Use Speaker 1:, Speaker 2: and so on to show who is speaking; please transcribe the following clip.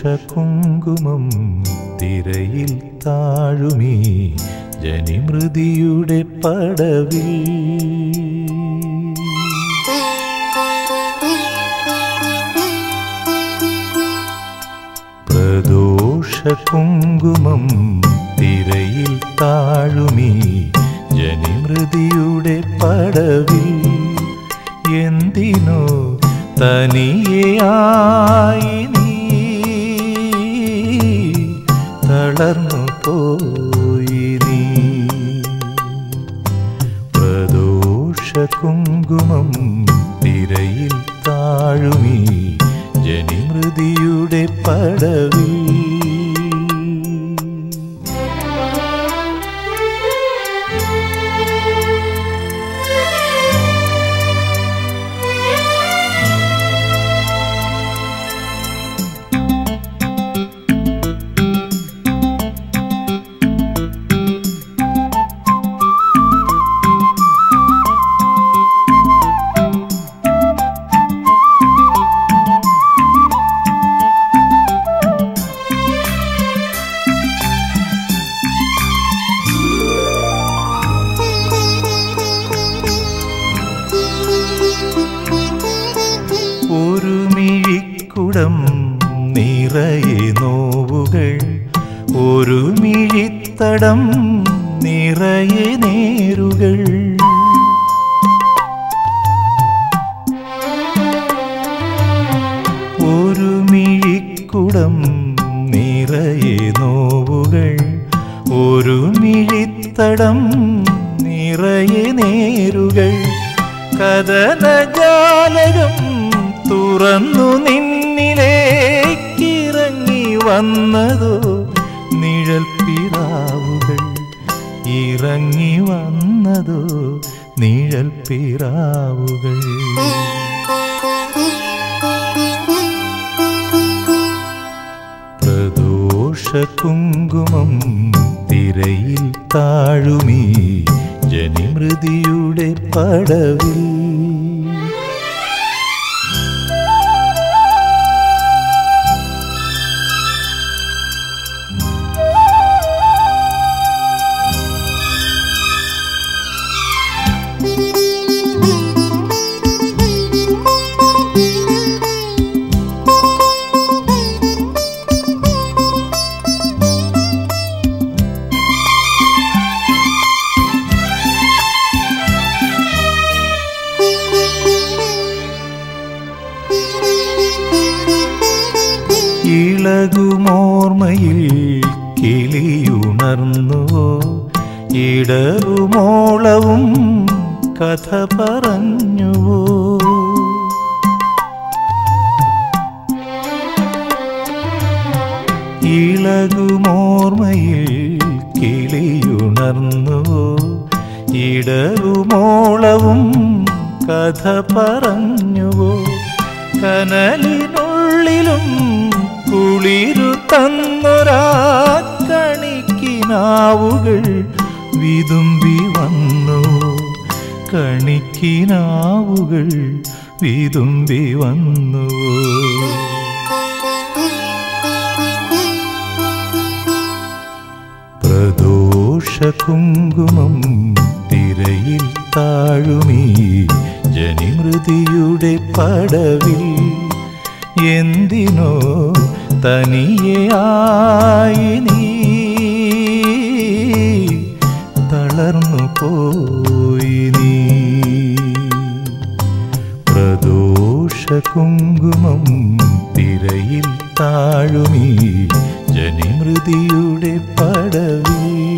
Speaker 1: കുങ്കുമം തിരയിൽ താഴുമീ ജനിമൃതിയുടെ പടവിൽ പ്രദോഷ കുങ്കുമം തിരയിൽ താഴുമീ ജനിമൃതിയുടെ പടവിൽ എന്തിനോ തനിയായി നീ തളർന്നു പോയി നീ പ്രദോഷ കുങ്കുമം തിരയിൽ താഴുമീ ജനിമൃതിയുടെ പടവിൽ ഒരു മിഴിക്കുടം നിറയെ നോവുകൾ ഒരു മിഴിത്തടം നിറയെ നേരുകൾ ഒരു മിഴിക്കുടം നിറയെ നോവുകൾ ഒരു മിഴിത്തടം നിറയെ നേരുകൾ കഥനജാലകം തുറന്നു നിന്നിലേക്കിറങ്ങി വന്നതോ നിഴൽ പിറാവുകൾ ഇറങ്ങി വന്നതോ നിഴൽ പിറാവുകൾ പ്രദോഷ കുങ്കുമം തിരയിൽ താഴുമീ ജനിമൃതിയുടെ പടവിൽ ഇളകുമോർമ്മയിൽ കിളിയുണർന്നുവോ ഇടറുമോളവും കഥ പറഞ്ഞുവോ ഇളകുമോർമ്മയിൽ കിളിയുണർന്നുവോ ഇടറുമോളവും കഥ പറഞ്ഞുവോ കനലിനുള്ളിലും കുളിരു തന്നൊരാ കണിക്കിനാവുകൾ വിതുമ്പി വന്നു കണിക്കിനാവുകൾ വിതുമ്പി വന്നു പ്രദോഷ കുങ്കുമം തിരയിൽ താഴുമീ ജനിമൃതിയുടെ പടവിൽ എന്തിനോ തനിയായി നീ തളർന്നു പോയി നീ പ്രദോഷ കുങ്കുമം തിരയിൽ താഴുമീ ജനിമൃതിയുടെ പടവിൽ